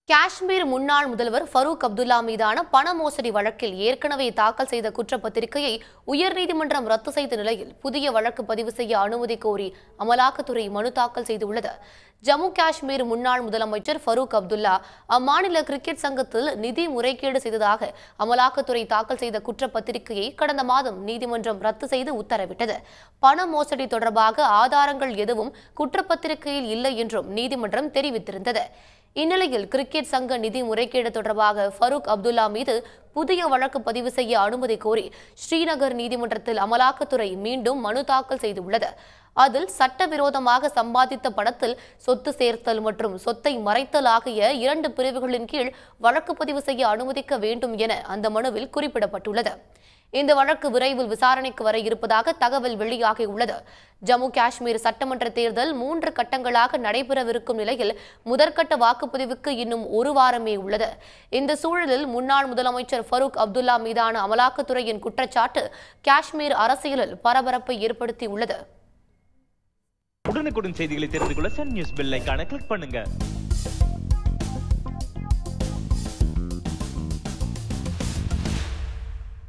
காஷ்மீர் முன்னாள் முதல்வர் ஃபரூக் அப்துல்லா மீதான பண மோசடி வழக்கில் ஏற்கனவே தாக்கல் செய்த குற்றப்பத்திரிகையை உயர்நீதிமன்றம் ரத்து செய்த நிலையில் புதிய வழக்கு பதிவு செய்ய அனுமதி கோரி அமலாக்கத்துறை மனு தாக்கல் செய்துள்ளது ஜம்மு காஷ்மீர் முன்னாள் முதலமைச்சர் ஃபரூக் அப்துல்லா அம்மாநில கிரிக்கெட் சங்கத்தில் நிதி முறைகேடு செய்ததாக அமலாக்கத்துறை தாக்கல் செய்த குற்றப்பத்திரிகையை கடந்த மாதம் நீதிமன்றம் ரத்து செய்து உத்தரவிட்டது பண மோசடி தொடர்பாக ஆதாரங்கள் எதுவும் குற்றப்பத்திரிகையில் இல்லை என்றும் நீதிமன்றம் தெரிவித்திருந்தது இந்நிலையில் கிரிக்கெட் சங்க நிதி முறைகேடு தொடர்பாக ஃபரூக் அப்துல்லா மீது புதிய வழக்கு பதிவு செய்ய அனுமதி கோரி ஸ்ரீநகர் நீதிமன்றத்தில் அமலாக்கத்துறை மீண்டும் மனு தாக்கல் செய்துள்ளது அதில் சட்டவிரோதமாக சம்பாதித்த பணத்தில் சொத்து சேர்த்தல் மற்றும் சொத்தை மறைத்தல் ஆகிய இரண்டு பிரிவுகளின் கீழ் வழக்கு பதிவு செய்ய அனுமதிக்க வேண்டும் என அந்த மனுவில் குறிப்பிடப்பட்டுள்ளது இந்த வழக்கு விரைவில் விசாரணைக்கு வர இருப்பதாக தகவல் வெளியாகியுள்ளது ஜம்மு காஷ்மீர் சட்டமன்ற தேர்தல் மூன்று கட்டங்களாக நடைபெறவிருக்கும் நிலையில் முதற்கட்ட வாக்குப்பதிவுக்கு இன்னும் ஒரு வாரமே உள்ளது இந்த சூழலில் முன்னாள் முதலமைச்சர் ஃபரூக் அப்துல்லா மீதான அமலாக்கத்துறையின் குற்றச்சாட்டு காஷ்மீர் அரசியலில் பரபரப்பை ஏற்படுத்தியுள்ளது உடனுக்குடன் செய்திகளை தெரிந்து கொள்ள சன் நியூஸ் பெல் ஐகானை கிளிக் பண்ணுங்க